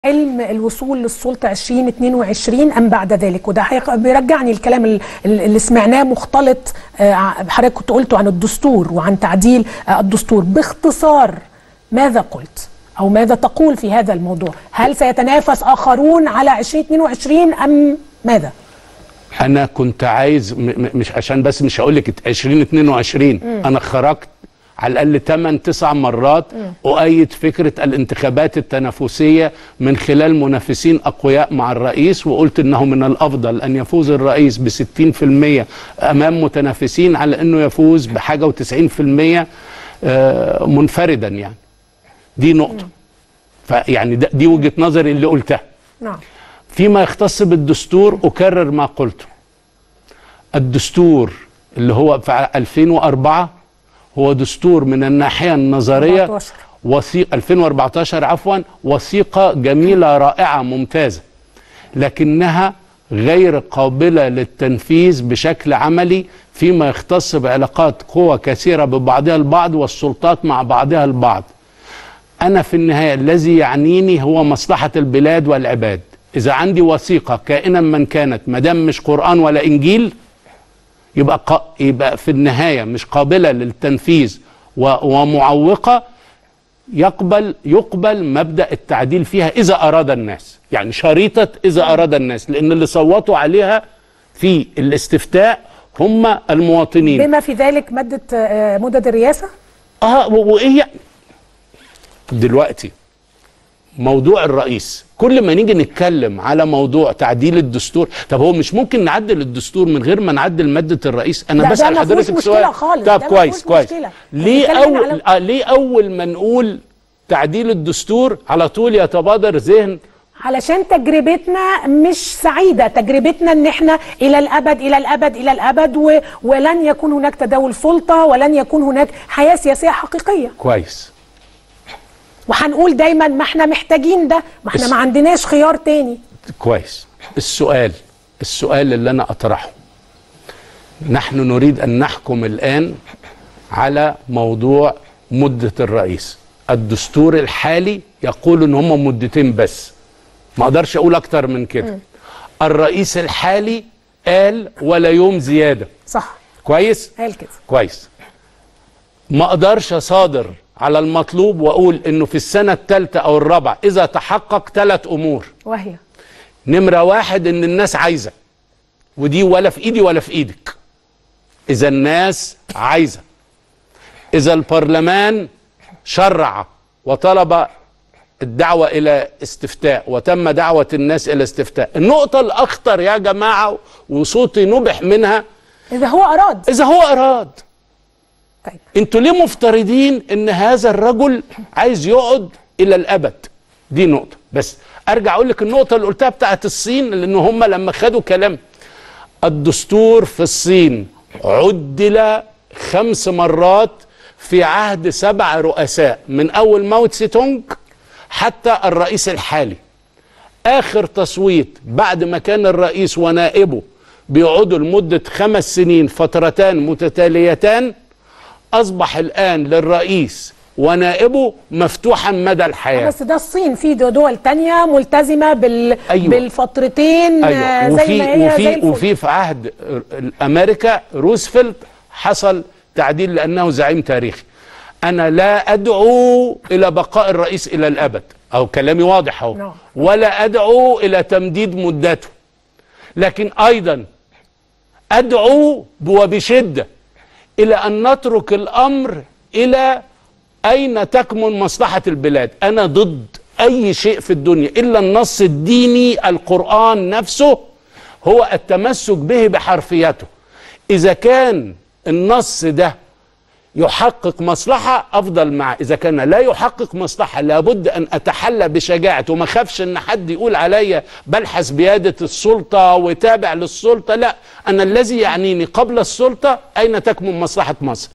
حلم الوصول للسلطة 2022 أم بعد ذلك وده هيق- بيرجعني الكلام ال- ال- اللي سمعناه مختلط آه، ع- حضرتك كنت قلته عن الدستور وعن تعديل آه، الدستور باختصار ماذا قلت أو ماذا تقول في هذا الموضوع هل سيتنافس آخرون على 2022 أم ماذا انا كنت عايز م- م- مش عشان بس مش هقول لك 2022 انا خرجت على الاقل 8 9 مرات اؤيد فكره الانتخابات التنافسيه من خلال منافسين اقوياء مع الرئيس وقلت انه من الافضل ان يفوز الرئيس ب 60% امام متنافسين على انه يفوز بحاجه و90% آه، منفردا يعني دي نقطه فيعني ده- دي وجهه نظري اللي قلتها نعم فيما يختص بالدستور أكرر ما قلته الدستور اللي هو في 2004 هو دستور من الناحية النظرية 14. وثيق 2014 عفوا وثيقة جميلة رائعة ممتازة لكنها غير قابلة للتنفيذ بشكل عملي فيما يختص بعلاقات قوى كثيرة ببعضها البعض والسلطات مع بعضها البعض أنا في النهاية الذي يعنيني هو مصلحة البلاد والعباد إذا عندي وثيقة كائنا من كانت ما دام مش قرآن ولا إنجيل يبقى قا... يبقى في النهاية مش قابلة للتنفيذ و... ومعوقة يقبل يقبل مبدأ التعديل فيها إذا أراد الناس يعني شريطة إذا أراد الناس لأن اللي صوتوا عليها في الاستفتاء هم المواطنين بما في ذلك مادة آه، مدد الرئاسة اه و- وايه يعني؟ دلوقتي موضوع الرئيس كل ما نيجي نتكلم على موضوع تعديل الدستور طب هو مش ممكن نعدل الدستور من غير ما نعدل ماده الرئيس انا لا، ده بسال ما فيهوش حضرتك مشكلة سؤال خالص، طب ده ما كويس فيهوش كويس مشكلة. ليه بنتكلم اول على- آه ليه اول ما نقول تعديل الدستور على طول يتبادر ذهن علشان تجربتنا مش سعيدة تجربتنا ان احنا الى الابد الى الابد الى الابد و... ولن يكون هناك تداول سلطة ولن يكون هناك حياة سياسية حقيقية كويس وهنقول دايما ما احنا محتاجين ده ما احنا بس- ما عندناش خيار تاني كويس السؤال السؤال اللي انا اطرحه نحن نريد ان نحكم الان على موضوع مده الرئيس الدستور الحالي يقول ان هم مدتين بس ما اقدرش اقول اكتر من كده الرئيس الحالي قال ولا يوم زياده صح كويس قال كده كويس ما اقدرش اصادر على المطلوب واقول انه في السنه الثالثه او الرابعه اذا تحقق ثلاث امور وهي نمرة واحد ان الناس عايزة ودي ولا في ايدي ولا في ايدك اذا الناس عايزة اذا البرلمان شرع وطلب الدعوة الى استفتاء وتم دعوة الناس الى استفتاء النقطة الاخطر يا جماعة وصوتي نبح منها اذا هو اراد اذا هو اراد طيب انتوا ليه مفترضين ان هذا الرجل عايز يقعد الى الابد دي نقطه بس ارجع اقول لك النقطه اللي قلتها بتاعت الصين لان هم لما خدوا كلام الدستور في الصين عدل خمس مرات في عهد سبع رؤساء من اول ماو تسي تونج حتى الرئيس الحالي اخر تصويت بعد ما كان الرئيس ونائبه بيقعدوا لمده خمس سنين فترتان متتاليتان اصبح الان للرئيس ونائبه مفتوحا مدى الحياه بس ده الصين في دول تانية ملتزمة بال... أيوة. بالفترتين آه، ايوه زي وفي ما هي زي وفي الفل. وفي في عهد امريكا روزفلت حصل تعديل لانه زعيم تاريخي انا لا ادعو الى بقاء الرئيس الى الابد او كلامي واضح اهو نعم. ولا ادعو الى تمديد مدته لكن ايضا ادعو وبشده الى ان نترك الامر الى اين تكمن مصلحه البلاد انا ضد اي شيء في الدنيا الا النص الديني القران نفسه هو التمسك به بحرفيته اذا كان النص ده يحقق مصلحة أفضل معه إذا كان لا يحقق مصلحة لابد أن أتحلى بشجاعة وما خافش أن حد يقول عليا بلحس بيادة السلطة وتابع للسلطة لا أنا الذي يعنيني قبل السلطة أين تكمن مصلحة مصر